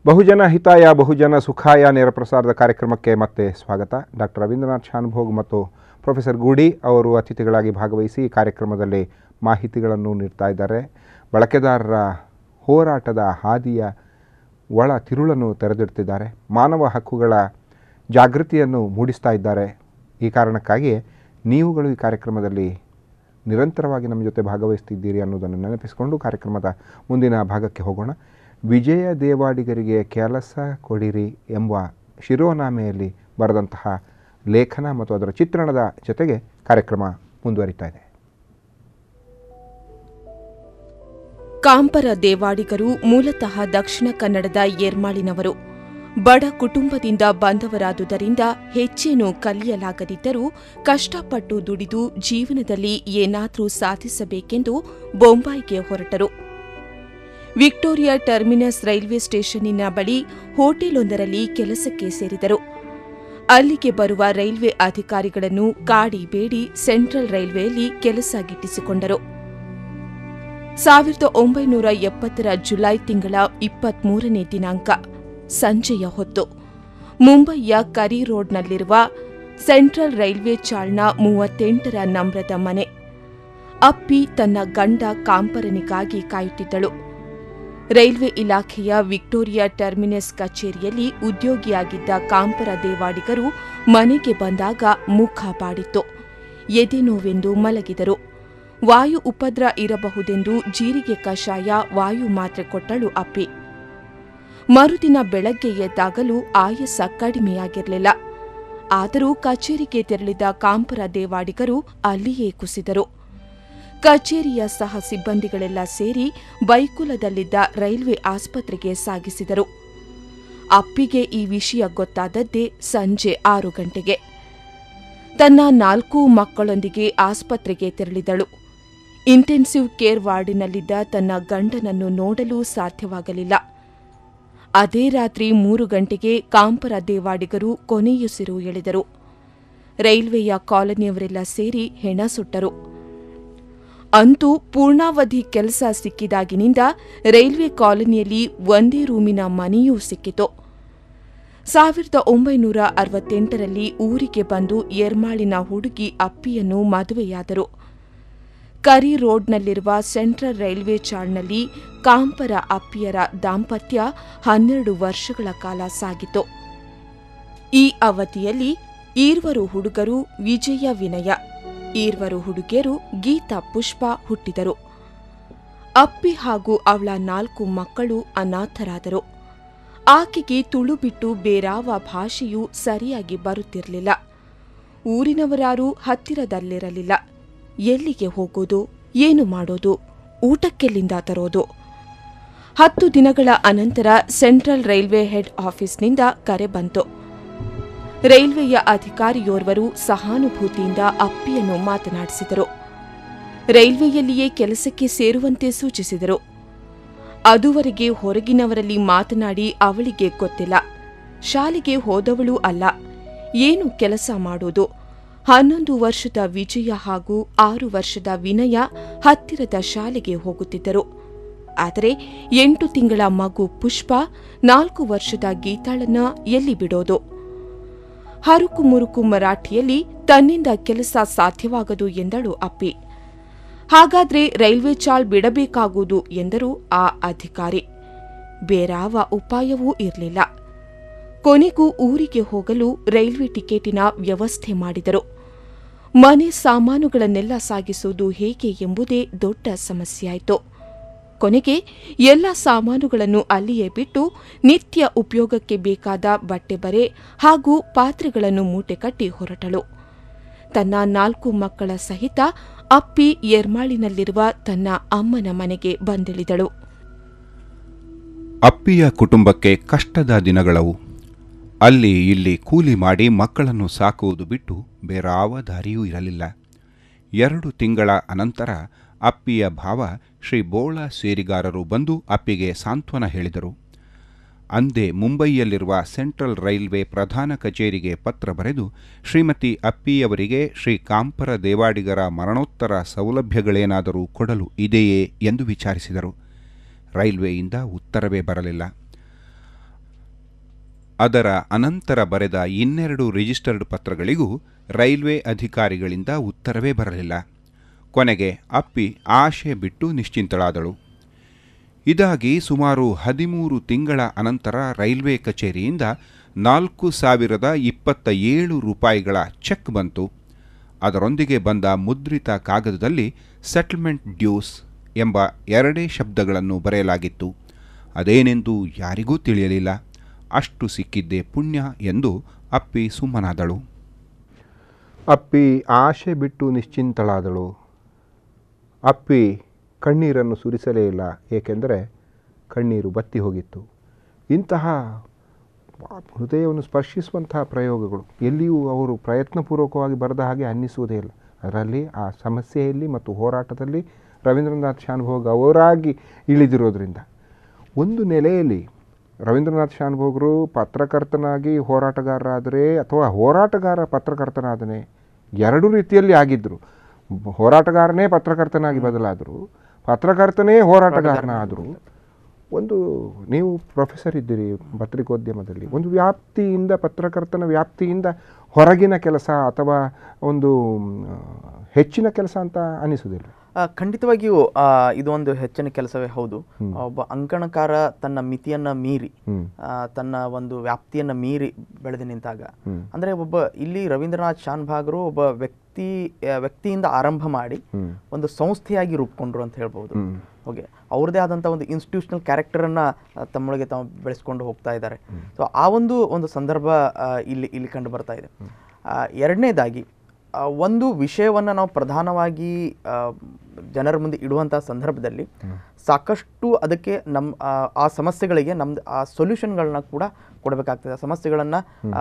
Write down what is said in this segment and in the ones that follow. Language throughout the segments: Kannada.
ಬಹುಜನ ಹಿತಾಯ ಬಹುಜನ ಸುಖಾಯ ನೇರ ಪ್ರಸಾರದ ಕಾರ್ಯಕ್ರಮಕ್ಕೆ ಮತ್ತೆ ಸ್ವಾಗತ ಡಾಕ್ಟರ್ ರವೀಂದ್ರನಾಥ್ ಶಾನ್ಭೋಗ್ ಮತ್ತು ಪ್ರೊಫೆಸರ್ ಗೂಡಿ ಅವರು ಅತಿಥಿಗಳಾಗಿ ಭಾಗವಹಿಸಿ ಈ ಕಾರ್ಯಕ್ರಮದಲ್ಲಿ ಮಾಹಿತಿಗಳನ್ನು ನೀಡ್ತಾ ಇದ್ದಾರೆ ಬಳಕೆದಾರರ ಹೋರಾಟದ ಹಾದಿಯ ಒಳ ತಿರುಳನ್ನು ತೆರೆದಿಡ್ತಿದ್ದಾರೆ ಮಾನವ ಹಕ್ಕುಗಳ ಜಾಗೃತಿಯನ್ನು ಮೂಡಿಸ್ತಾ ಇದ್ದಾರೆ ಈ ಕಾರಣಕ್ಕಾಗಿ ನೀವುಗಳು ಈ ಕಾರ್ಯಕ್ರಮದಲ್ಲಿ ನಿರಂತರವಾಗಿ ನಮ್ಮ ಜೊತೆ ಭಾಗವಹಿಸ್ತಿದ್ದೀರಿ ಅನ್ನೋದನ್ನು ನೆನಪಿಸಿಕೊಂಡು ಕಾರ್ಯಕ್ರಮದ ಮುಂದಿನ ಭಾಗಕ್ಕೆ ಹೋಗೋಣ ವಿಜಯ ದೇವಾಡಿಗರಿಗೆ ಕೆಲಸ ಕೊಡಿರಿ ಎಂಬ ಶಿರೋನಾಮೆಯಲ್ಲಿ ಬರೆದಂತಹ ಲೇಖನ ಮತ್ತು ಅದರ ಚಿತ್ರಣದ ಜೊತೆಗೆ ಕಾರ್ಯಕ್ರಮ ಮುಂದುವರಿತಾ ಇದೆ ಕಾಂಪರ ದೇವಾಡಿಗರು ಮೂಲತಃ ದಕ್ಷಿಣ ಕನ್ನಡದ ಏರ್ಮಾಳಿನವರು ಬಡ ಕುಟುಂಬದಿಂದ ಬಂದವರಾದುದರಿಂದ ಹೆಚ್ಚೇನು ಕಲಿಯಲಾಗದಿದ್ದರೂ ಕಷ್ಟಪಟ್ಟು ದುಡಿದು ಜೀವನದಲ್ಲಿ ಏನಾದರೂ ಸಾಧಿಸಬೇಕೆಂದು ಬೊಂಬಾಯಿಗೆ ಹೊರಟರು ವಿಕ್ಟೋರಿಯಾ ಟರ್ಮಿನಸ್ ರೈಲ್ವೆ ಸ್ಟೇಷನ್ನಿನ ಬಳಿ ಹೋಟೆಲೊಂದರಲ್ಲಿ ಕೆಲಸಕ್ಕೆ ಸೇರಿದರು ಅಲ್ಲಿಗೆ ಬರುವ ರೈಲ್ವೆ ಅಧಿಕಾರಿಗಳನ್ನು ಕಾಡಿ ಬೇಡಿ ಸೆಂಟ್ರಲ್ ರೈಲ್ವೆಯಲ್ಲಿ ಕೆಲಸ ಗಿಟ್ಟಿಸಿಕೊಂಡರು ಸಾವಿರದ ಒಂಬೈನೂರ ಎಪ್ಪತ್ತರ ಜುಲೈ ತಿಂಗಳ ಇಪ್ಪತ್ಮೂರನೇ ದಿನಾಂಕ ಸಂಜೆಯ ಹೊತ್ತು ಮುಂಬಯಿಯ ಕರಿ ರೋಡ್ನಲ್ಲಿರುವ ಸೆಂಟ್ರಲ್ ರೈಲ್ವೆ ಚಾಳ್ನ ಮೂವತ್ತೆಂಟರ ನಮ್ರದ ಮನೆ ಅಪ್ಪಿ ತನ್ನ ಗಂಡ ಕಾಂಪರನಿಗಾಗಿ ಕಾಯುತ್ತಿದ್ದಳು ರೈಲ್ವೆ ಇಲಾಖೆಯ ವಿಕ್ಟೋರಿಯಾ ಟರ್ಮಿನಸ್ ಕಚೇರಿಯಲ್ಲಿ ಉದ್ಯೋಗಿಯಾಗಿದ್ದ ಕಾಂಪರ ದೇವಾಡಿಗರು ಮನೆಗೆ ಬಂದಾಗ ಮುಖ ಬಾಡಿತ್ತು ಎದೆ ನೋವೆಂದು ಮಲಗಿದರು ವಾಯು ಉಪದ್ರ ಇರಬಹುದೆಂದು ಜೀರಿಗೆ ಕಷಾಯ ವಾಯು ಮಾತ್ರೆ ಕೊಟ್ಟಳು ಅಪ್ಪಿ ಮರುದಿನ ಬೆಳಗ್ಗೆ ಎದ್ದಾಗಲೂ ಆಯಸ್ಸ ಕಡಿಮೆಯಾಗಿರಲಿಲ್ಲ ಆದರೂ ಕಚೇರಿಗೆ ತೆರಳಿದ ಕಾಂಪರ ದೇವಾಡಿಗರು ಅಲ್ಲಿಯೇ ಕುಸಿದರು ಕಚೇರಿಯ ಸಹ ಸಿಬ್ಬಂದಿಗಳೆಲ್ಲ ಸೇರಿ ಬೈಕುಲದಲ್ಲಿದ್ದ ರೈಲ್ವೆ ಆಸ್ಪತ್ರೆಗೆ ಸಾಗಿಸಿದರು ಅಪ್ಪಿಗೆ ಈ ವಿಷಯ ಗೊತ್ತಾದದ್ದೇ ಸಂಜೆ ಆರು ಗಂಟೆಗೆ ತನ್ನ ನಾಲ್ಕೂ ಮಕ್ಕಳೊಂದಿಗೆ ಆಸ್ಪತ್ರೆಗೆ ತೆರಳಿದಳು ಇಂಟೆನ್ಸಿವ್ ಕೇರ್ ವಾರ್ಡಿನಲ್ಲಿದ್ದ ತನ್ನ ಗಂಡನನ್ನು ನೋಡಲು ಸಾಧ್ಯವಾಗಲಿಲ್ಲ ಅದೇ ರಾತ್ರಿ ಮೂರು ಗಂಟೆಗೆ ಕಾಂಪರ ದೇವಾಡಿಗರು ಕೊನೆಯುಸಿರು ಎಳೆದರು ರೈಲ್ವೆಯ ಕಾಲನಿಯವರೆಲ್ಲ ಸೇರಿ ಹೆಣ ಸುಟ್ಟರು ಅಂತೂ ಪೂರ್ಣಾವಧಿ ಕೆಲಸ ಸಿಕ್ಕಿದಾಗಿನಿಂದ ರೈಲ್ವೆ ಕಾಲನಿಯಲ್ಲಿ ಒಂದೇ ರೂಮಿನ ಮನೆಯೂ ಸಿಕ್ಕಿತು ಸಾವಿರದ ಒಂಬೈನೂರ ಅರವತ್ತೆಂಟರಲ್ಲಿ ಊರಿಗೆ ಬಂದು ಎರ್ಮಾಳಿನ ಹುಡುಗಿ ಅಪ್ಪಿಯನ್ನು ಮದುವೆಯಾದರು ಕರಿ ರೋಡ್ನಲ್ಲಿರುವ ಸೆಂಟ್ರಲ್ ರೈಲ್ವೆ ಚಾಳ್ನಲ್ಲಿ ಕಾಂಪರ ಅಪ್ಪಿಯರ ದಾಂಪತ್ಯ ಹನ್ನೆರಡು ವರ್ಷಗಳ ಕಾಲ ಸಾಗಿತು ಈ ಅವಧಿಯಲ್ಲಿ ಈರ್ವರು ಹುಡುಗರು ವಿಜಯ ವಿನಯ ಈರ್ವರು ಹುಡುಗಿಯರು ಗೀತಾ ಪುಷ್ಪ ಹುಟ್ಟಿದರು ಅಪ್ಪಿ ಹಾಗೂ ಅವಳ ನಾಲ್ಕು ಮಕ್ಕಳು ಅನಾಥರಾದರು ಆಕೆಗೆ ತುಳು ಬಿಟ್ಟು ಬೇರಾವ ಭಾಷೆಯೂ ಸರಿಯಾಗಿ ಬರುತ್ತಿರಲಿಲ್ಲ ಊರಿನವರಾರೂ ಹತ್ತಿರದಲ್ಲಿರಲಿಲ್ಲ ಎಲ್ಲಿಗೆ ಹೋಗೋದು ಏನು ಮಾಡೋದು ಊಟಕ್ಕೆಲ್ಲಿಂದ ತರೋದು ಹತ್ತು ದಿನಗಳ ಅನಂತರ ಸೆಂಟ್ರಲ್ ರೈಲ್ವೆ ಹೆಡ್ ಆಫೀಸ್ನಿಂದ ಕರೆ ಬಂತು ರೈಲ್ವೆಯ ಅಧಿಕಾರಿಯೋರ್ವರು ಸಹಾನುಭೂತಿಯಿಂದ ಅಪ್ಪಿಯನ್ನು ಮಾತನಾಡಿಸಿದರು ರೈಲ್ವೆಯಲ್ಲಿಯೇ ಕೆಲಸಕ್ಕೆ ಸೇರುವಂತೆ ಸೂಚಿಸಿದರು ಅದುವರೆಗೆ ಹೊರಗಿನವರಲ್ಲಿ ಮಾತನಾಡಿ ಅವಳಿಗೆ ಗೊತ್ತಿಲ್ಲ ಶಾಲೆಗೆ ಹೋದವಳೂ ಅಲ್ಲ ಏನು ಕೆಲಸ ಮಾಡೋದು ಹನ್ನೊಂದು ವರ್ಷದ ವಿಜಯ ಹಾಗೂ ಆರು ವರ್ಷದ ವಿನಯ ಹತ್ತಿರದ ಶಾಲೆಗೆ ಹೋಗುತ್ತಿದ್ದರು ಆದರೆ ಎಂಟು ತಿಂಗಳ ಮಗು ಪುಷ್ಪ ನಾಲ್ಕು ವರ್ಷದ ಗೀತಾಳನ್ನ ಎಲ್ಲಿ ಬಿಡೋದು ಹರುಕು ಮುರುಕು ಮರಾಠಿಯಲ್ಲಿ ತನ್ನಿಂದ ಕೆಲಸ ಸಾಧ್ಯವಾಗದು ಎಂದಳು ಅಪ್ಪಿ ಹಾಗಾದ್ರೆ ರೈಲ್ವೆ ಚಾಳ್ ಬಿಡಬೇಕಾಗುವುದು ಎಂದರು ಆ ಅಧಿಕಾರಿ ಬೇರಾವ ಉಪಾಯವೂ ಇರಲಿಲ್ಲ ಕೊನೆಗೂ ಊರಿಗೆ ಹೋಗಲು ರೈಲ್ವೆ ಟಿಕೆಟಿನ ವ್ಯವಸ್ಥೆ ಮಾಡಿದರು ಮನೆ ಸಾಮಾನುಗಳನ್ನೆಲ್ಲ ಸಾಗಿಸುವುದು ಹೇಗೆ ಎಂಬುದೇ ದೊಡ್ಡ ಸಮಸ್ಯೆಯಾಯಿತು ಕೊನೆಗೆ ಎಲ್ಲ ಸಾಮಾನುಗಳನ್ನು ಅಲ್ಲಿಯೇ ಬಿಟ್ಟು ನಿತ್ಯ ಉಪಯೋಗಕ್ಕೆ ಬೇಕಾದ ಬಟ್ಟೆ ಬರೆ ಹಾಗೂ ಪಾತ್ರೆಗಳನ್ನು ಮೂಟೆ ಕಟ್ಟಿ ಹೊರಟಳು ತನ್ನ ನಾಲ್ಕು ಮಕ್ಕಳ ಸಹಿತ ಅಪ್ಪಿ ಎರ್ಮಾಳಿನಲ್ಲಿರುವ ತನ್ನ ಅಮ್ಮನ ಮನೆಗೆ ಬಂದಿಳಿದಳು ಅಪ್ಪಿಯ ಕುಟುಂಬಕ್ಕೆ ಕಷ್ಟದ ದಿನಗಳವು ಅಲ್ಲಿ ಇಲ್ಲಿ ಕೂಲಿ ಮಾಡಿ ಮಕ್ಕಳನ್ನು ಸಾಕುವುದು ಬಿಟ್ಟು ಬೇರಾವ ದಾರಿಯೂ ಇರಲಿಲ್ಲ ಎರಡು ತಿಂಗಳ ಅನಂತರ ಅಪ್ಪಿಯ ಭಾವ ಶ್ರೀ ಬೋಳ ಸೇರಿಗಾರರು ಬಂದು ಅಪ್ಪಿಗೆ ಸಾಂತ್ವನ ಹೇಳಿದರು ಅಂದೇ ಮುಂಬಯಿಯಲ್ಲಿರುವ ಸೆಂಟ್ರಲ್ ರೈಲ್ವೆ ಪ್ರಧಾನ ಕಚೇರಿಗೆ ಪತ್ರ ಬರೆದು ಶ್ರೀಮತಿ ಅಪ್ಪಿಯವರಿಗೆ ಶ್ರೀ ಕಾಂಪರ ದೇವಾಡಿಗರ ಮರಣೋತ್ತರ ಸೌಲಭ್ಯಗಳೇನಾದರೂ ಕೊಡಲು ಇದೆಯೇ ಎಂದು ವಿಚಾರಿಸಿದರು ರೈಲ್ವೆಯಿಂದ ಉತ್ತರವೇ ಬರಲಿಲ್ಲ ಅದರ ಅನಂತರ ಬರೆದ ಇನ್ನೆರಡು ರಿಜಿಸ್ಟರ್ಡ್ ಪತ್ರಗಳಿಗೂ ರೈಲ್ವೆ ಅಧಿಕಾರಿಗಳಿಂದ ಉತ್ತರವೇ ಬರಲಿಲ್ಲ ಕೊನೆಗೆ ಅಪ್ಪಿ ಆಶೆ ಬಿಟ್ಟು ನಿಶ್ಚಿಂತಳಾದಳು ಇದಾಗಿ ಸುಮಾರು ಹದಿಮೂರು ತಿಂಗಳ ಅನಂತರ ರೈಲ್ವೆ ಕಚೇರಿಯಿಂದ ನಾಲ್ಕು ಸಾವಿರದ ಇಪ್ಪತ್ತ ಏಳು ರೂಪಾಯಿಗಳ ಚೆಕ್ ಬಂತು ಅದರೊಂದಿಗೆ ಬಂದ ಮುದ್ರಿತ ಕಾಗದದಲ್ಲಿ ಸೆಟಲ್ಮೆಂಟ್ ಡ್ಯೂಸ್ ಎಂಬ ಎರಡೇ ಶಬ್ದಗಳನ್ನು ಬರೆಯಲಾಗಿತ್ತು ಅದೇನೆಂದು ಯಾರಿಗೂ ತಿಳಿಯಲಿಲ್ಲ ಅಷ್ಟು ಸಿಕ್ಕಿದ್ದೇ ಪುಣ್ಯ ಎಂದು ಅಪ್ಪಿ ಸುಮ್ಮನಾದಳು ಅಪ್ಪಿ ಆಶೆ ಬಿಟ್ಟು ನಿಶ್ಚಿಂತಳಾದಳು ಅಪ್ಪಿ ಕಣ್ಣೀರನ್ನು ಸುರಿಸಲೇ ಇಲ್ಲ ಏಕೆಂದರೆ ಕಣ್ಣೀರು ಬತ್ತಿ ಹೋಗಿತ್ತು ಇಂತಹ ಹೃದಯವನ್ನು ಸ್ಪರ್ಶಿಸುವಂತಹ ಪ್ರಯೋಗಗಳು ಎಲ್ಲಿಯೂ ಅವರು ಪ್ರಯತ್ನಪೂರ್ವಕವಾಗಿ ಬರೆದ ಹಾಗೆ ಅನ್ನಿಸುವುದೇ ಇಲ್ಲ ಅದರಲ್ಲಿ ಆ ಸಮಸ್ಯೆಯಲ್ಲಿ ಮತ್ತು ಹೋರಾಟದಲ್ಲಿ ರವೀಂದ್ರನಾಥ್ ಶಾನುಭೋಗ್ ಅವರಾಗಿ ಇಳಿದಿರೋದ್ರಿಂದ ಒಂದು ನೆಲೆಯಲ್ಲಿ ರವೀಂದ್ರನಾಥ್ ಶಾನುಭೋಗರು ಪತ್ರಕರ್ತನಾಗಿ ಹೋರಾಟಗಾರರಾದರೆ ಅಥವಾ ಹೋರಾಟಗಾರ ಪತ್ರಕರ್ತನಾದನೆ ಎರಡು ರೀತಿಯಲ್ಲಿ ಆಗಿದ್ದರು ಹೋರಾಟಗಾರನೇ ಪತ್ರಕರ್ತನಾಗಿ ಬದಲಾದರು ಪತ್ರಕರ್ತನೇ ಹೋರಾಟಗಾರನಾದರು ಒಂದು ನೀವು ಪ್ರೊಫೆಸರ್ ಇದ್ದೀರಿ ಪತ್ರಿಕೋದ್ಯಮದಲ್ಲಿ ಒಂದು ವ್ಯಾಪ್ತಿಯಿಂದ ಪತ್ರಕರ್ತನ ವ್ಯಾಪ್ತಿಯಿಂದ ಹೊರಗಿನ ಕೆಲಸ ಅಥವಾ ಒಂದು ಮ್, ಹೆಚ್ಚಿನ ಕೆಲಸ ಅಂತ ಅನಿಸುವುದಿಲ್ಲ ಆ, ಖಂಡಿತವಾಗಿಯೂ ಆ, ಇದು ಒಂದು ಹೆಚ್ಚಿನ ಕೆಲಸವೇ ಹೌದು ಒಬ್ಬ ಅಂಕಣಕಾರ ತನ್ನ ಮಿತಿಯನ್ನ ಮೀರಿ ಹ್ಮ್. ಆ, ತನ್ನ ಒಂದು ವ್ಯಾಪ್ತಿಯನ್ನ ಮೀರಿ ಬೆಳೆದು ನಿಂತಾಗ ಹ್ಮ್. ಅಂದ್ರೆ ಒಬ್ಬ ಇಲ್ಲಿ ರವೀಂದ್ರನಾಥ್ ಶಾನ್ಭಾಗರು ಒಬ್ಬ ವ್ಯಕ್ತಿ ಆ, ವ್ಯಕ್ತಿಯಿಂದ ಆರಂಭ ಮಾಡಿ ಹ್ಮ್. ಒಂದು ಸಂಸ್ಥೆಯಾಗಿ ರೂಪುಕೊಂಡ್ರು ಅಂತ ಹೇಳ್ಬೋದು ಹ್ಮ್. ಓಕೆ ಅವ್ರದೇ ಆದಂಥ ಒಂದು ಇನ್ಸ್ಟಿಟ್ಯೂಷನಲ್ ಕ್ಯಾರೆಕ್ಟರನ್ನು ತಮ್ಮೊಳಗೆ ತಾವು ಬೆಳೆಸ್ಕೊಂಡು ಹೋಗ್ತಾ ಇದ್ದಾರೆ ಸೊ ಆ ಒಂದು ಒಂದು ಸಂದರ್ಭ ಆ, ಇಲ್ಲಿ ಇಲ್ಲಿ ಕಂಡು ಬರ್ತಾ ಇದೆ ಆ, ಎರಡನೇದಾಗಿ ಆ, ಒಂದು ವಿಷಯವನ್ನು ನಾವು ಪ್ರಧಾನವಾಗಿ ಆ, ಜನರ ಮುಂದೆ ಇಡುವಂಥ ಸಂದರ್ಭದಲ್ಲಿ ಸಾಕಷ್ಟು ಅದಕ್ಕೆ ನಮ್ಮ ಆ, ಆ ಸಮಸ್ಯೆಗಳಿಗೆ ನಮ್ದು ಆ ಸೊಲ್ಯೂಷನ್ಗಳನ್ನ ಕೂಡ ಕೊಡಬೇಕಾಗ್ತದೆ ಆ ಸಮಸ್ಯೆಗಳನ್ನು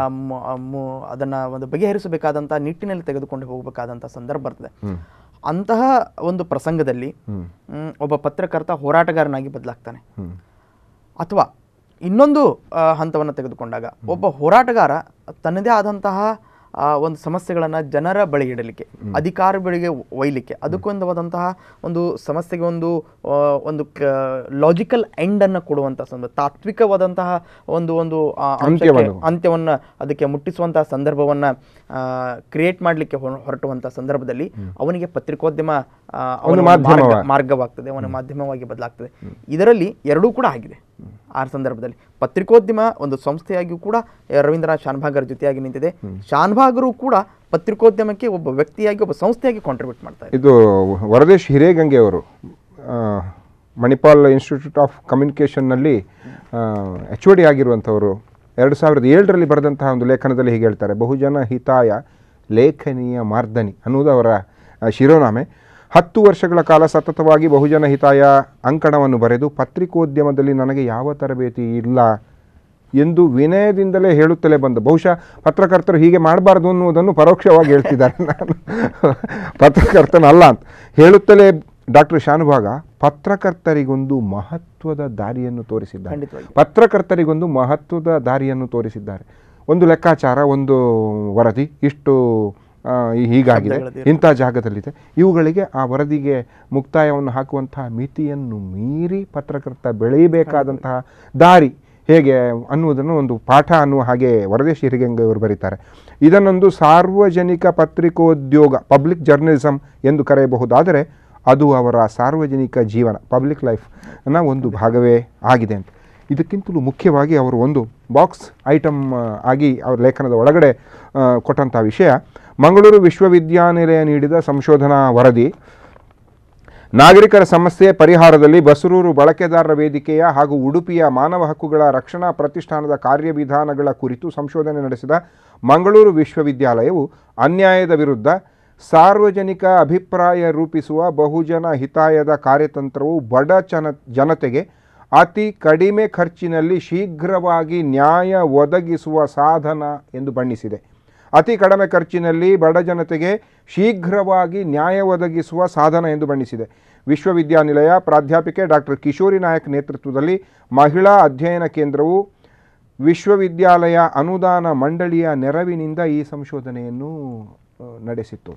ಅದನ್ನು ಒಂದು ಬಗೆಹರಿಸಬೇಕಾದಂಥ ನಿಟ್ಟಿನಲ್ಲಿ ತೆಗೆದುಕೊಂಡು ಹೋಗಬೇಕಾದಂಥ ಸಂದರ್ಭ ಬರ್ತದೆ ಅಂತಹ ಒಂದು ಪ್ರಸಂಗದಲ್ಲಿ ಮ್, ಒಬ್ಬ ಪತ್ರಕರ್ತ ಹೋರಾಟಗಾರನಾಗಿ ಬದಲಾಗ್ತಾನೆ ಹ್ಮ್. ಅಥವಾ ಇನ್ನೊಂದು ಹಂತವನ್ನು ತೆಗೆದುಕೊಂಡಾಗ ಒಬ್ಬ ಹೋರಾಟಗಾರ ತನ್ನದೇ ಆದಂತಹ ಆ, ಒಂದು ಸಮಸ್ಯೆಗಳನ್ನು ಜನರ ಬಳಿ ಇಡಲಿಕ್ಕೆ ಅಧಿಕಾರ ಬಳಿಗೆ ಒಯ್ಲಿಕ್ಕೆ ಅದಕ್ಕೊಂದವಾದಂತಹ ಒಂದು ಸಮಸ್ಯೆಗೆ ಒಂದು ಆ, ಒಂದು ಲಾಜಿಕಲ್ ಎಂಡನ್ನು ಕೊಡುವಂಥ ಸಂದರ್ಭ ತಾತ್ವಿಕವಾದಂತಹ ಒಂದು ಒಂದು ಆ, ಅಂಶಕ್ಕೆ ಅಂತ್ಯವನ್ನು. ಅಂತ್ಯವನ್ನು ಅದಕ್ಕೆ ಮುಟ್ಟಿಸುವಂತಹ ಸಂದರ್ಭವನ್ನು ಕ್ರಿಯೇಟ್ ಮಾಡಲಿಕ್ಕೆ ಹೊರಟುವಂತಹ ಸಂದರ್ಭದಲ್ಲಿ ಅವನಿಗೆ ಪತ್ರಿಕೋದ್ಯಮ ಆ, ಅವನ ಒಂದು ಒಂದು ಮಾರ್ಗ- ಮಾಧ್ಯಮ. ಮಾರ್ಗವಾಗ್ತದೆ ಅವನ ಮಾಧ್ಯಮವಾಗಿ ಬದಲಾಗ್ತದೆ ಇದರಲ್ಲಿ ಎರಡೂ ಕೂಡ ಆಗಿದೆ ಆ ಸಂದರ್ಭದಲ್ಲಿ ಪತ್ರಿಕೋದ್ಯಮ ಒಂದು ಸಂಸ್ಥೆಯಾಗಿಯೂ ಕೂಡ ಆ, ರವೀಂದ್ರನಾಥ್ ಶಾನ್ಭಾಗರ ಜೊತೆಯಾಗಿ ನಿಂತಿದೆ ಶಾನ್ಭಾಗರು ಕೂಡ ಪತ್ರಿಕೋದ್ಯಮಕ್ಕೆ ಒಬ್ಬ ವ್ಯಕ್ತಿಯಾಗಿ ಒಬ್ಬ ಸಂಸ್ಥೆಯಾಗಿ ಕಾಂಟ್ರಿಬ್ಯೂಟ್ ಮಾಡ್ತಾ ಇದ್ದಾರೆ ಇದು ವರದೇಶ್ ಹಿರೇಗಂಗೆ ಅವರು ಆ, ಮಣಿಪಾಲ್ ಇನ್ಸ್ಟಿಟ್ಯೂಟ್ ಆಫ್ ಕಮ್ಯುನಿಕೇಷನ್ನಲ್ಲಿ ಎಚ್ ಒ ಡಿ ಆಗಿರುವಂಥವರು ಎರಡು ಸಾವಿರದ ಏಳರಲ್ಲಿ ಬರೆದಂತಹ ಒಂದು ಲೇಖನದಲ್ಲಿ ಹೀಗೆ ಹೇಳ್ತಾರೆ ಬಹುಜನ ಹಿತಾಯ ಲೇಖನೀಯ ಮಾರ್ದನಿ ಅನ್ನುವುದು ಅವರ ಆ, ಶಿರೋನಾಮೆ ಹತ್ತು ವರ್ಷಗಳ ಕಾಲ ಸತತವಾಗಿ ಬಹುಜನ ಹಿತಾಯ ಅಂಕಣವನ್ನು ಬರೆದು ಪತ್ರಿಕೋದ್ಯಮದಲ್ಲಿ ನನಗೆ ಯಾವ ತರಬೇತಿ ಇಲ್ಲ ಎಂದು ವಿನಯದಿಂದಲೇ ಹೇಳುತ್ತಲೇ ಬಂದ ಬಹುಶಃ ಪತ್ರಕರ್ತರು ಹೀಗೆ ಮಾಡಬಾರ್ದು ಅನ್ನುವುದನ್ನು ಪರೋಕ್ಷವಾಗಿ ಹೇಳ್ತಿದ್ದಾರೆ ನಾನು ಪತ್ರಕರ್ತನಲ್ಲ ಅಂತ ಹೇಳುತ್ತಲೇ ಡಾಕ್ಟರ್ ಶಾನುಭಾಗ ಪತ್ರಕರ್ತರಿಗೊಂದು ಮಹತ್ವದ ದಾರಿಯನ್ನು ತೋರಿಸಿದ್ದಾರೆ ಖಂಡಿತವಾಗಿ. ಪತ್ರಕರ್ತರಿಗೊಂದು ಮಹತ್ವದ ದಾರಿಯನ್ನು ತೋರಿಸಿದ್ದಾರೆ ಒಂದು ಲೆಕ್ಕಾಚಾರ ಒಂದು ವರದಿ ಇಷ್ಟು ಆ, ಹೀಗಾಗಿದೆ ಶಬ್ದಗಳದ್ದು ಇಂಥ ಜಾಗದಲ್ಲಿದೆ ಇವುಗಳಿಗೆ ಆ ವರದಿಗೆ ಮುಕ್ತಾಯವನ್ನು ಹಾಕುವಂತಹ ಮಿತಿಯನ್ನು ಮೀರಿ ಪತ್ರಕರ್ತ ಬೆಳೆಯಬೇಕಾದಂತಹ ದಾರಿ ಹೇಗೆ ಅನ್ನುವುದನ್ನು ಒಂದು ಪಾಠ ಅನ್ನುವ ಹಾಗೆ ವರದೇಶ್ ಹಿರಿಗಂಗೆ ಅವರು ಬರೀತಾರೆ ಇದನ್ನೊಂದು ಸಾರ್ವಜನಿಕ ಪತ್ರಿಕೋದ್ಯೋಗ ಪಬ್ಲಿಕ್ ಜರ್ನಲಿಸಮ್ ಎಂದು ಕರೆಯಬಹುದಾದರೆ ಅದು ಅವರ ಸಾರ್ವಜನಿಕ ಜೀವನ ಪಬ್ಲಿಕ್ ಲೈಫ್ ನ ಒಂದು ಭಾಗವೇ ಆಗಿದೆ ಅಂತ ಇದಕ್ಕಿಂತಲೂ ಮುಖ್ಯವಾಗಿ ಅವರು ಒಂದು ಬಾಕ್ಸ್ ಐಟಮ್ ಆಗಿ ಅವರ ಲೇಖನದ ಒಳಗಡೆ ಆ, ಕೊಟ್ಟಂಥ ವಿಷಯ ಮಂಗಳೂರು ವಿಶ್ವವಿದ್ಯಾನಿಲಯ ನೀಡಿದ ಸಂಶೋಧನಾ ವರದಿ ನಾಗರಿಕರ ಸಮಸ್ಯೆ ಪರಿಹಾರದಲ್ಲಿ ಬಸರೂರು ಬಳಕೆದಾರರ ವೇದಿಕೆಯ ಹಾಗೂ ಉಡುಪಿಯ ಮಾನವ ಹಕ್ಕುಗಳ ರಕ್ಷಣಾ ಪ್ರತಿಷ್ಠಾನದ ಕಾರ್ಯವಿಧಾನಗಳ ಕುರಿತು ಸಂಶೋಧನೆ ನಡೆಸಿದ ಮಂಗಳೂರು ವಿಶ್ವವಿದ್ಯಾಲಯವು ಅನ್ಯಾಯದ ವಿರುದ್ಧ ಸಾರ್ವಜನಿಕ ಅಭಿಪ್ರಾಯ ರೂಪಿಸುವ ಬಹುಜನ ಹಿತಾಯದ ಕಾರ್ಯತಂತ್ರವು ಬಡ ಜನ ಜನತೆಗೆ ಅತಿ ಕಡಿಮೆ ಖರ್ಚಿನಲ್ಲಿ ಶೀಘ್ರವಾಗಿ ನ್ಯಾಯ ಒದಗಿಸುವ ಸಾಧನ ಎಂದು ಬಣ್ಣಿಸಿದೆ ಅತಿ ಕಡಿಮೆ ಖರ್ಚಿನಲ್ಲಿ ಬಡ ಜನತೆಗೆ ಶೀಘ್ರವಾಗಿ ನ್ಯಾಯ ಒದಗಿಸುವ ಸಾಧನ ಎಂದು ಬಣ್ಣಿಸಿದೆ ವಿಶ್ವವಿದ್ಯಾನಿಲಯ ಪ್ರಾಧ್ಯಾಪಿಕೆ ಡಾಕ್ಟರ್ ಕಿಶೋರಿ ನಾಯಕ್ ನೇತೃತ್ವದಲ್ಲಿ ಮಹಿಳಾ ಅಧ್ಯಯನ ಕೇಂದ್ರವು ವಿಶ್ವವಿದ್ಯಾಲಯ ಅನುದಾನ ಮಂಡಳಿಯ ನೆರವಿನಿಂದ ಈ ಸಂಶೋಧನೆಯನ್ನು ಆ, ನಡೆಸಿತ್ತು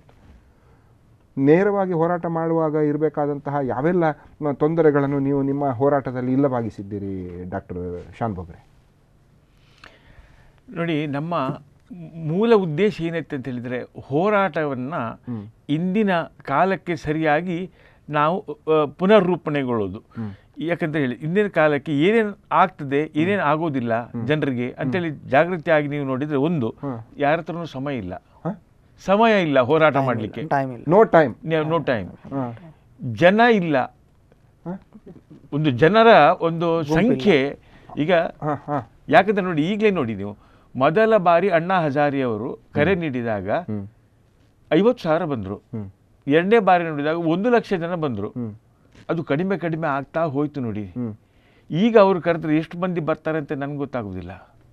ನೇರವಾಗಿ ಹೋರಾಟ ಮಾಡುವಾಗ ಇರಬೇಕಾದಂತಹ ಯಾವೆಲ್ಲ ಮ, ತೊಂದರೆಗಳನ್ನು ನೀವು ನಿಮ್ಮ ಹೋರಾಟದಲ್ಲಿ ಇಲ್ಲವಾಗಿಸಿದ್ದೀರಿ ಡಾಕ್ಟರ್ ಶಾನ್ ಬೊಗ್ರೆ ನೋಡಿ ನಮ್ಮ ಮೂಲ ಉದ್ದೇಶ ಏನೈತೆ ಅಂತ ಹೇಳಿದರೆ ಹೋರಾಟವನ್ನು ಇಂದಿನ ಕಾಲಕ್ಕೆ ಸರಿಯಾಗಿ ನಾವು ಆ, ಪುನರ್ರೂಪಣೆಗೊಳ್ಳೋದು ಯಾಕಂತ ಹೇಳಿ ಇಂದಿನ ಕಾಲಕ್ಕೆ ಏನೇನು ಆಗ್ತದೆ ಏನೇನು ಆಗೋದಿಲ್ಲ ಜನರಿಗೆ ಅಂತೇಳಿ ಜಾಗೃತಿ ಆಗಿ ನೀವು ನೋಡಿದರೆ ಒಂದು ಯಾರ ಹತ್ರನೂ ಸಮಯ ಇಲ್ಲ ಹ? ಸಮಯ ಇಲ್ಲ ಹೋರಾಟ ಮಾಡಲಿಕ್ಕೆ ಟೈಮ್ ಇಲ್ಲ ನೋ ಟೈಮ್ ನೋ ಟೈಮ್ ಜನ ಇಲ್ಲ ಒಂದು ಜನರ ಒಂದು ಸಂಖ್ಯೆ ಈಗ ಹಾಂ ಹಾಂ ಯಾಕಂದ್ರೆ ನೋಡಿ ಈಗಲೇ ನೋಡಿ ನೀವು ಮೊದಲ ಬಾರಿ ಅಣ್ಣಾ ಹಜಾರಿ ಅವರು ಕರೆ ನೀಡಿದಾಗ ಐವತ್ತು ಸಾವಿರ ಬಂದರು ಎರಡನೇ ಬಾರಿ ನೋಡಿದಾಗ ಒಂದು ಲಕ್ಷ ಜನ ಬಂದರು ಅದು ಕಡಿಮೆ ಕಡಿಮೆ ಆಗ್ತಾ ಹೋಯ್ತು ನೋಡಿ ಈಗ ಅವರು ಕರೆದ್ರೆ ಎಷ್ಟು ಮಂದಿ ಬರ್ತಾರೆ ಅಂತ ನನಗೆ ಗೊತ್ತಾಗೋದಿಲ್ಲ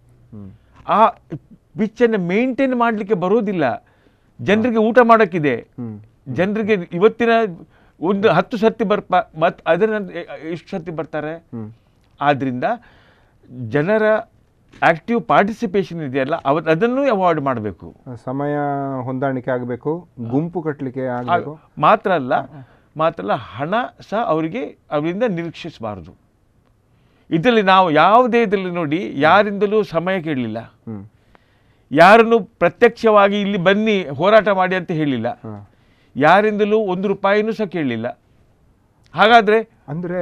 ಆ ಪಿಚ್ಚನ್ನು ಮೇಂಟೈನ್ ಮಾಡಲಿಕ್ಕೆ ಬರೋದಿಲ್ಲ ಜನರಿಗೆ ಊಟ ಮಾಡೋಕ್ಕಿದೆ ಜನರಿಗೆ ಇವತ್ತಿನ ಒಂದು ಹತ್ತು ಸರ್ತಿ ಬರ್ಪ ಮತ್ತು ಅದರ ನಂತರ ಎಷ್ಟು ಸರ್ತಿ ಬರ್ತಾರೆ ಆದ್ದರಿಂದ ಜನರ ಆಕ್ಟಿವ್ ಪಾರ್ಟಿಸಿಪೇಷನ್ ಇದೆಯಲ್ಲ ಅವತ್ತು ಅದನ್ನು ಅವಾಯ್ಡ್ ಮಾಡಬೇಕು ಸಮಯ ಹೊಂದಾಣಿಕೆ ಆಗಬೇಕು ಗುಂಪು ಕಟ್ಟಲಿಕ್ಕೆ ಆಗಬೇಕು ಮಾತ್ರ ಅಲ್ಲ ಮಾತ್ರ ಅಲ್ಲ ಹಣ ಸಹ ಅವರಿಗೆ ಅವರಿಂದ ನಿರೀಕ್ಷಿಸಬಾರದು ಇದರಲ್ಲಿ ನಾವು ಯಾವುದೇ ಇದರಲ್ಲಿ ನೋಡಿ ಯಾರಿಂದಲೂ ಸಮಯ ಕೇಳಲಿಲ್ಲ ಹ್ಮ್. ಯಾರನ್ನು ಪ್ರತ್ಯಕ್ಷವಾಗಿ ಇಲ್ಲಿ ಬನ್ನಿ ಹೋರಾಟ ಮಾಡಿ ಅಂತ ಹೇಳಿಲ್ಲ ಯಾರಿಂದಲೂ ಒಂದು ರೂಪಾಯಿನೂ ಸಹ ಕೇಳಲಿಲ್ಲ ಹಾಗಾದರೆ ಅಂದರೆ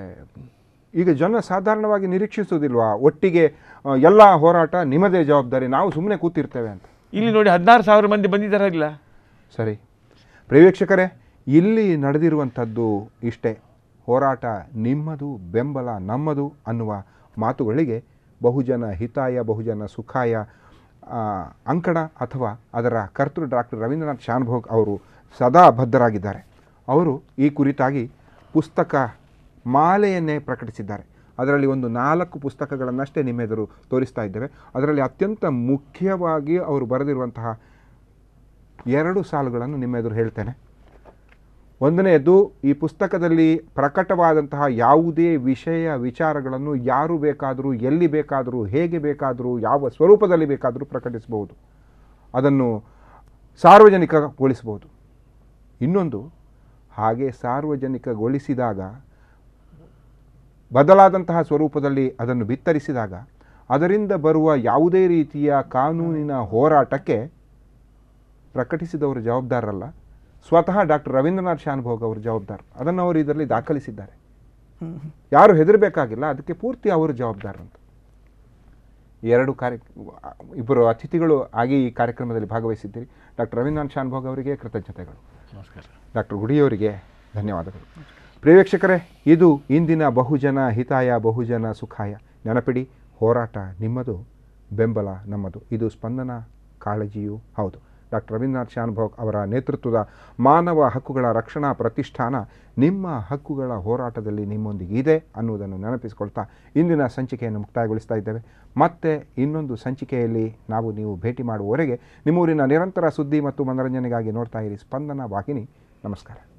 ಈಗ ಜನ ಸಾಧಾರಣವಾಗಿ ನಿರೀಕ್ಷಿಸುವುದಿಲ್ವಾ ಒಟ್ಟಿಗೆ ಆ, ಎಲ್ಲ ಹೋರಾಟ ನಿಮ್ಮದೇ ಜವಾಬ್ದಾರಿ ನಾವು ಸುಮ್ಮನೆ ಕೂತಿರ್ತೇವೆ ಅಂತ ಇಲ್ಲಿ ನೋಡಿ ಹದಿನಾರು ಸಾವಿರ ಮಂದಿ ಬಂದಿದ್ದಾರಾ ಇಲ್ಲ ಸರಿ ಪ್ರೇಕ್ಷಕರೇ ಇಲ್ಲಿ ನಡೆದಿರುವಂಥದ್ದು ಇಷ್ಟೇ ಹೋರಾಟ ನಿಮ್ಮದು ಬೆಂಬಲ ನಮ್ಮದು ಅನ್ನುವ ಮಾತುಗಳಿಗೆ ಬಹುಜನ ಹಿತಾಯ ಬಹುಜನ ಸುಖಾಯ ಆ, ಅಂಕಣ ಅಥವಾ ಅದರ ಕರ್ತೃ ಡಾಕ್ಟರ್ ರವೀಂದ್ರನಾಥ್ ಶಾನ್ಭೋಗ್ ಅವರು ಸದಾ ಬದ್ಧರಾಗಿದ್ದಾರೆ ಅವರು ಈ ಕುರಿತಾಗಿ ಪುಸ್ತಕ ಮಾಲೆಯನ್ನೇ ಪ್ರಕಟಿಸಿದ್ದಾರೆ ಅದರಲ್ಲಿ ಒಂದು ನಾಲ್ಕು ಪುಸ್ತಕಗಳನ್ನಷ್ಟೇ ನಿಮ್ಮೆದುರು ತೋರಿಸ್ತಾ ಇದ್ದೇವೆ ಅದರಲ್ಲಿ ಅತ್ಯಂತ ಮುಖ್ಯವಾಗಿ ಅವರು ಬರೆದಿರುವಂತಹ ಎರಡು ಸಾಲುಗಳನ್ನು ನಿಮ್ಮ ಎದುರು ಹೇಳ್ತೇನೆ ಒಂದನೆಯದು ಈ ಪುಸ್ತಕದಲ್ಲಿ ಪ್ರಕಟವಾದಂತಹ ಯಾವುದೇ ವಿಷಯ ವಿಚಾರಗಳನ್ನು ಯಾರು ಬೇಕಾದರೂ ಎಲ್ಲಿ ಬೇಕಾದರೂ ಹೇಗೆ ಬೇಕಾದರೂ ಯಾವ ಸ್ವರೂಪದಲ್ಲಿ ಬೇಕಾದರೂ ಪ್ರಕಟಿಸಬಹುದು ಅದನ್ನು ಸಾರ್ವಜನಿಕಗೊಳಿಸಬಹುದು ಇನ್ನೊಂದು ಹಾಗೆ ಸಾರ್ವಜನಿಕಗೊಳಿಸಿದಾಗ ಬದಲಾದಂತಹ ಸ್ವರೂಪದಲ್ಲಿ ಅದನ್ನು ಬಿತ್ತರಿಸಿದಾಗ ಅದರಿಂದ ಬರುವ ಯಾವುದೇ ರೀತಿಯ ಕಾನೂನಿನ ಹೋರಾಟಕ್ಕೆ ಪ್ರಕಟಿಸಿದವರು ಜವಾಬ್ದಾರರಲ್ಲ ಸ್ವತಃ ಡಾಕ್ಟರ್ ರವೀಂದ್ರನಾಥ್ ಶಾನ್ಭೋಗ್ ಅವರು ಜವಾಬ್ದಾರ ಅದನ್ನು ಅವರು ಇದರಲ್ಲಿ ದಾಖಲಿಸಿದ್ದಾರೆ ಯಾರು ಹೆದರಬೇಕಾಗಿಲ್ಲ ಅದಕ್ಕೆ ಪೂರ್ತಿ ಅವರು ಜವಾಬ್ದಾರರಂತ ಎರಡು ಕಾರ್ಯ ಇಬ್ಬರು ಅತಿಥಿಗಳು ಆಗಿ ಈ ಕಾರ್ಯಕ್ರಮದಲ್ಲಿ ಭಾಗವಹಿಸಿದ್ದೀರಿ ಡಾಕ್ಟರ್ ರವೀಂದ್ರನಾಥ್ ಶಾನ್ಭೋಗ್ ಅವರಿಗೆ ಕೃತಜ್ಞತೆಗಳು ನಮಸ್ಕಾರ ಡಾಕ್ಟರ್ ಗುಡಿಯವರಿಗೆ ಧನ್ಯವಾದಗಳು ಪ್ರಿಯ ಇದು ಇಂದಿನ ಬಹುಜನ ಹಿತಾಯ ಬಹುಜನ ಸುಖಾಯ ನೆನಪಿಡಿ ಹೋರಾಟ ನಿಮ್ಮದು ಬೆಂಬಲ ನಮ್ಮದು ಇದು ಸ್ಪಂದನ ಕಾಳಜಿಯೂ ಹೌದು ಡಾಕ್ಟರ್ ರವೀಂದ್ರನಾಥ್ ಶಾನ್ಭೋಗ್ ಅವರ ನೇತೃತ್ವದ ಮಾನವ ಹಕ್ಕುಗಳ ರಕ್ಷಣಾ ಪ್ರತಿಷ್ಠಾನ ನಿಮ್ಮ ಹಕ್ಕುಗಳ ಹೋರಾಟದಲ್ಲಿ ನಿಮ್ಮೊಂದಿಗೆ ಇದೆ ಅನ್ನುವುದನ್ನು ನೆನಪಿಸಿಕೊಳ್ತಾ ಇಂದಿನ ಸಂಚಿಕೆಯನ್ನು ಮುಕ್ತಾಯಗೊಳಿಸ್ತಾ ಇದ್ದೇವೆ ಮತ್ತೆ ಇನ್ನೊಂದು ಸಂಚಿಕೆಯಲ್ಲಿ ನಾವು ನೀವು ಭೇಟಿ ಮಾಡುವವರೆಗೆ ನಿಮ್ಮೂರಿನ ನಿರಂತರ ಸುದ್ದಿ ಮತ್ತು ಮನೋರಂಜನೆಗಾಗಿ ನೋಡ್ತಾ ಇರಿ ಸ್ಪಂದನ ವಾಹಿನಿ ನಮಸ್ಕಾರ